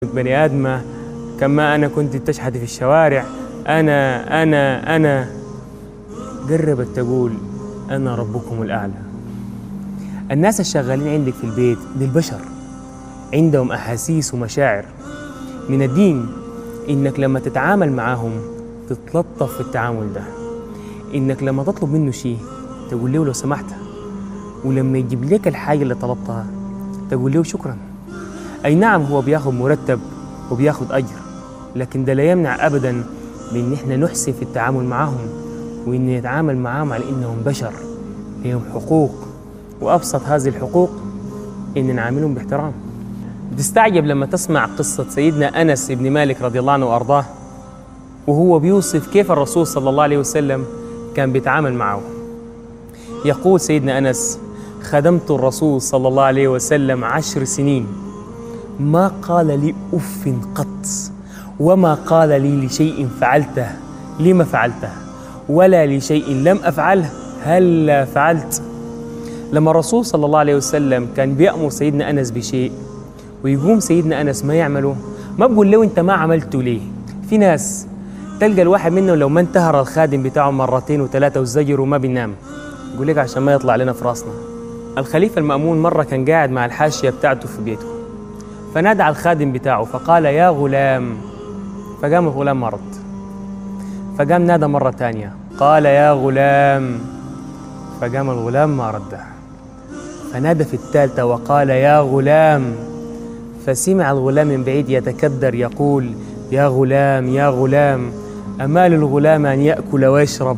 بني آدمة كما أنا كنت تشحت في الشوارع أنا أنا أنا قربت تقول أنا ربكم الأعلى الناس الشغالين عندك في البيت دي البشر عندهم أحاسيس ومشاعر من الدين إنك لما تتعامل معاهم تتلطف في التعامل ده إنك لما تطلب منه شيء تقول له لو سمحت ولما يجيب لك الحاجة اللي طلبتها تقول له شكرا أي نعم هو بياخد مرتب وبياخد أجر لكن ده لا يمنع أبدا بإن إحنا نحسن في التعامل معهم وإن نتعامل معهم على إنهم بشر لهم حقوق وأبسط هذه الحقوق إن نعاملهم باحترام بتستعجب لما تسمع قصة سيدنا أنس بن مالك رضي الله عنه وأرضاه وهو بيوصف كيف الرسول صلى الله عليه وسلم كان بيتعامل معه يقول سيدنا أنس خدمت الرسول صلى الله عليه وسلم عشر سنين ما قال لي أف قط وما قال لي لشيء فعلته لما فعلته ولا لشيء لم أفعله هل فعلت لما الرسول صلى الله عليه وسلم كان بيأمر سيدنا أنس بشيء ويقوم سيدنا أنس ما يعمله ما بقول له أنت ما عملته ليه في ناس تلقى الواحد منهم لو ما انتهر الخادم بتاعه مرتين وثلاثة والزجر وما بينام يقول لك عشان ما يطلع لنا في راسنا الخليفة المأمون مرة كان قاعد مع الحاشية بتاعته في بيته فنادى على الخادم بتاعه فقال يا غلام فقام الغلام ما رد فقام نادى مرة تانية قال يا غلام فقام الغلام ما رد فنادى في الثالثة وقال يا غلام فسمع الغلام من بعيد يتكدر يقول يا غلام يا غلام أمال الغلام أن يأكل ويشرب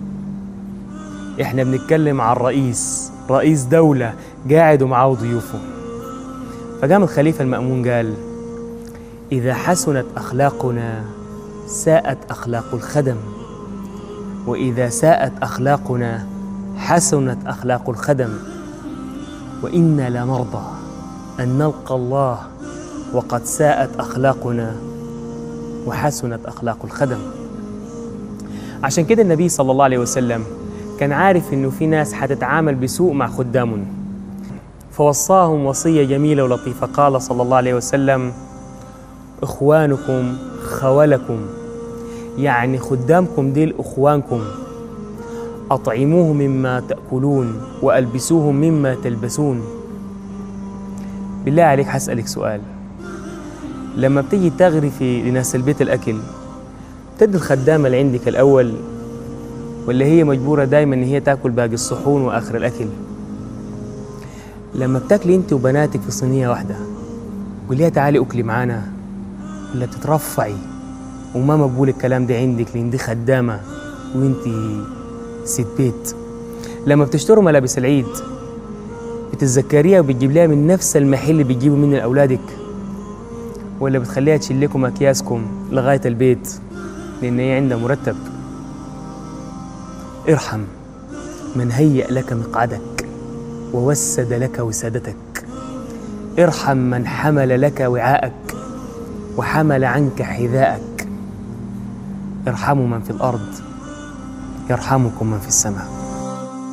إحنا بنتكلم عن رئيس رئيس دولة قاعد ومعاه ضيوفه فقام الخليفة المأمون قال إذا حسنت أخلاقنا ساءت أخلاق الخدم وإذا ساءت أخلاقنا حسنت أخلاق الخدم وإنا لنرضى أن نلقى الله وقد ساءت أخلاقنا وحسنت أخلاق الخدم عشان كده النبي صلى الله عليه وسلم كان عارف إنه في ناس حتتعامل بسوء مع خدامهم فوصاهم وصية جميلة ولطيفة قال صلى الله عليه وسلم إخوانكم خولكم يعني خدامكم ديل إخوانكم أطعموه مما تأكلون وألبسوهم مما تلبسون بالله عليك حسألك سؤال لما بتيجي تغرفي لناس البيت الأكل تدي الخدامة اللي عندك الأول ولا هي مجبورة دايما إن هي تاكل باقي الصحون وآخر الأكل لما بتاكلي انت وبناتك في صينيه واحده قوليها تعالي اكلي معانا ولا تترفعي وما مقبول الكلام ده عندك لان دي خدامه وانت ست بيت لما بتشتروا ملابس العيد بتتذكريها وبتجيب لها من نفس المحل اللي بتجيبوا منه لاولادك ولا بتخليها تشيل لكم اكياسكم لغايه البيت لان هي عندها مرتب ارحم من هيأ لك مقعدك ووسد لك وسادتك ارحم من حمل لك وعاءك وحمل عنك حذاءك ارحموا من في الارض يرحمكم من في السماء